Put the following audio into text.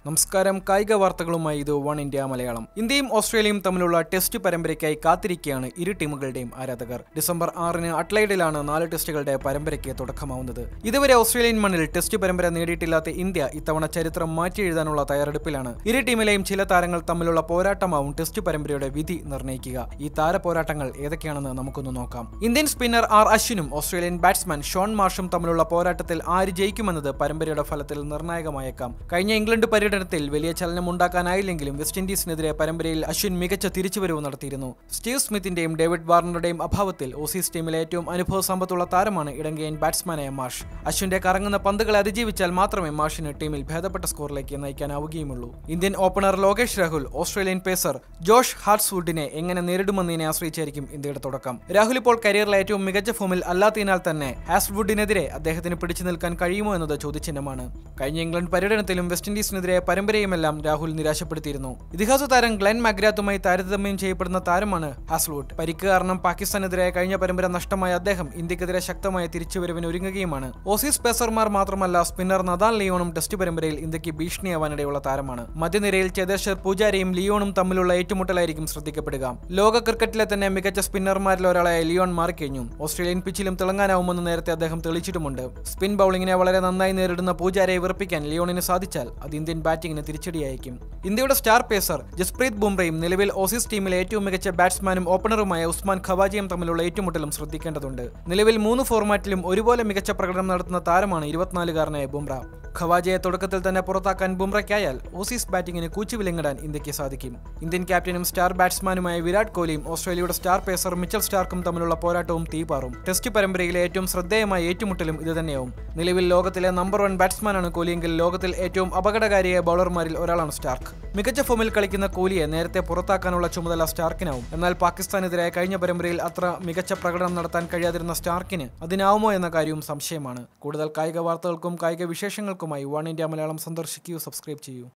നമസ്കാരം കായിക വാർത്തകളുമായി ഇത് വൺ ഇന്ത്യ മലയാളം ഇന്ത്യയും ഓസ്ട്രേലിയയും തമ്മിലുള്ള ടെസ്റ്റ് പരമ്പരയ്ക്കായി കാത്തിരിക്കുകയാണ് ഇരു ടീമുകളുടെയും ആരാധകർ ഡിസംബർ ആറിന് അട്ലൈഡിലാണ് നാല് ടെസ്റ്റുകളുടെ പരമ്പരയ്ക്ക് തുടക്കമാവുന്നത് ഇതുവരെ ഓസ്ട്രേലിയൻ മണ്ണിൽ ടെസ്റ്റ് പരമ്പര നേടിയിട്ടില്ലാത്ത ഇന്ത്യ ഇത്തവണ ചരിത്രം മാറ്റി എഴുതാനുള്ള തയ്യാറെടുപ്പിലാണ് ഇരു ടീമിലെയും ചില താരങ്ങൾ തമ്മിലുള്ള പോരാട്ടമാവും ടെസ്റ്റ് പരമ്പരയുടെ വിധി നിർണ്ണയിക്കുക ഈ താര പോരാട്ടങ്ങൾ ഏതൊക്കെയാണെന്ന് നമുക്കൊന്ന് നോക്കാം ഇന്ത്യൻ സ്പിന്നർ ആർ അശ്വിനും ഓസ്ട്രേലിയൻ ബാറ്റ്സ്മാൻ ഷോൺ മാർഷും തമ്മിലുള്ള പോരാട്ടത്തിൽ ആര് ജയിക്കുമെന്നത് പരമ്പരയുടെ ഫലത്തിൽ നിർണായകമായേക്കാം കഴിഞ്ഞ ഇംഗ്ലണ്ട് പര്യടനത്തിൽ വലിയ ചലനമുണ്ടാക്കാനായില്ലെങ്കിലും വെസ്റ്റ് ഇൻഡീസിനെതിരെ പരമ്പരയിൽ അശ്വിൻ മികച്ച തിരിച്ചുവരവ് നടത്തിയിരുന്നു സ്റ്റീവ് സ്മിത്തിന്റെയും ഡേവിഡ് വാർണറുടെയും അഭാവത്തിൽ ഓസീസ് ടീമിലെ ഏറ്റവും അനുഭവ സമ്പത്തുള്ള താരമാണ് ഇടങ്കയൻ ബാറ്റ്സ്മാനായ മാഷ് അശ്വിന്റെ കറങ്ങുന്ന പന്തുകളെ അതിജീവിച്ചാൽ മാത്രമേ മാഷിന് ടീമിൽ ഭേദപ്പെട്ട സ്കോറിലേക്ക് നയിക്കാനാവുകയുമുള്ളൂ Indian opener Lokesh Rahul Australian pacer Josh ഹാർട്സ്വുഡിനെ എങ്ങനെ നേരിടുമെന്നതിനെ ആശ്രയിച്ചായിരിക്കും ഇന്ത്യയുടെ തുടക്കം രാഹുൽ ഇപ്പോൾ കരിയറിലെ ഏറ്റവും മികച്ച ഫോമിൽ അല്ലാത്തതിനാൽ തന്നെ ഹാസ്വുഡിനെതിരെ അദ്ദേഹത്തിന് പിടിച്ചു നിൽക്കാൻ കഴിയുമോ എന്നത് ചോദ്യചിഹ്നമാണ് കഴിഞ്ഞ ഇംഗ്ലണ്ട് പര്യടനത്തിലും വെസ്റ്റ് ഇൻഡീസിനെതിരെ പരമ്പരയുമെല്ലാം രാഹുൽ നിരാശപ്പെടുത്തിയിരുന്നു ഇതിഹാസ താരം ഗ്ലെൻ മാഗ്രാത്തുമായി താരതമ്യം ചെയ്യപ്പെടുന്ന താരമാണ് ഹാസ്വുഡ് പരിക്ക് കാരണം പാകിസ്ഥാനെതിരെ കഴിഞ്ഞ പരമ്പര നഷ്ടമായ അദ്ദേഹം ഇന്ത്യക്കെതിരെ ശക്തമായ തിരിച്ചുവരവിന് ഒരുങ്ങുകയുമാണ് ഓസീസ് പേസർമാർ മാത്രമല്ല സ്പിന്നർ നദാൻ ലിയോണും ടെസ്റ്റ് പരമ്പരയിൽ ഇന്ത്യക്ക് ഭീഷണിയാവാനിടയുള്ള താരമാണ് മധ്യനിരയിൽ ചേതേശ്വർ പൂജാരയും ലിയോണും തമ്മിലുള്ള ഏറ്റുമുട്ടലായിരിക്കും ശ്രദ്ധിക്കപ്പെടുക ലോക ക്രിക്കറ്റിലെ തന്നെ മികച്ച സ്പിന്നർമാരിൽ ഒരാളായ ലിയോൺ മാറിക്കഴിഞ്ഞു ഓസ്ട്രേലിയൻ പിച്ചിലും തിളങ്ങാനാവുമെന്ന് നേരത്തെ അദ്ദേഹം തെളിയിച്ചിട്ടുമുണ്ട് സ്പിൻ ബൌളിങ്ങിനെ വളരെ നന്നായി നേരിടുന്ന പൂജാരയെ വിറപ്പിക്കാൻ ലിയോണിന് സാധിച്ചാൽ അത് ഇന്ത്യൻ ബാറ്റിംഗിന് തിരിച്ചടിയായിരിക്കും ഇന്ത്യയുടെ സ്റ്റാർ പേസർ ജസ്പ്രീത് ബുംറയും നിലവിൽ ഓസീസ് ടീമിലെ ഏറ്റവും മികച്ച ബാറ്റ്സ്മാനും ഓപ്പണറുമായ ഉസ്മാൻ ഖവാജിയും തമ്മിലുള്ള ഏറ്റുമുട്ടലും ശ്രദ്ധിക്കേണ്ടതുണ്ട് നിലവിൽ മൂന്ന് ഫോർമാറ്റിലും ഒരുപോലെ മികച്ച പ്രകടനം നടത്തുന്ന താരമാണ് ഇരുപത്തിനാലുകാരനായ ബുംറ ഖവാജയെ തുടക്കത്തിൽ തന്നെ പുറത്താക്കാൻ ബുംറയ്ക്കായാൽ ഓസീസ് ബാറ്റിംഗിന് കൂച്ചുവിലങ്ങിടാൻ ഇന്ത്യക്ക് സാധിക്കും ഇന്ത്യൻ ക്യാപ്റ്റനും സ്റ്റാർ ബാറ്റ്സ്മാനുമായ വിരാട് കോഹ്ലിയും ഓസ്ട്രേലിയയുടെ സ്റ്റാർ പേസർ മിച്ചൽ സ്റ്റാർക്കും തമ്മിലുള്ള പോരാട്ടവും തീപാറും ടെസ്റ്റ് പരമ്പരയിലെ ഏറ്റവും ശ്രദ്ധേയമായ ഏറ്റുമുട്ടലും ഇതുതന്നെയാവും നിലവിൽ ലോകത്തിലെ നമ്പർ വൺ ബാറ്റ്സ്മാനാണ് കോഹ്ലിയെങ്കിൽ ലോകത്തിൽ ഏറ്റവും അപകടകാരിയായ ബൗളർമാരിൽ ഒരാളാണ് സ്റ്റാർക്ക് മികച്ച ഫോമിൽ കളിക്കുന്ന കോഹ്ലിയെ നേരത്തെ പുറത്താക്കാനുള്ള ചുമതല സ്റ്റാർക്കിനാവും എന്നാൽ പാകിസ്ഥാനെതിരായ കഴിഞ്ഞ പരമ്പരയിൽ അത്ര മികച്ച പ്രകടനം നടത്താൻ കഴിയാതിരുന്ന സ്റ്റാർക്കിന് അതിനാവുമോ എന്ന കാര്യവും സംശയമാണ് കൂടുതൽ കായിക വാർത്തകൾക്കും കായിക വിശേഷങ്ങൾക്കുമായി വൺ ഇന്ത്യ മലയാളം സന്ദർശിക്കൂ സബ്സ്ക്രൈബ് ചെയ്യൂ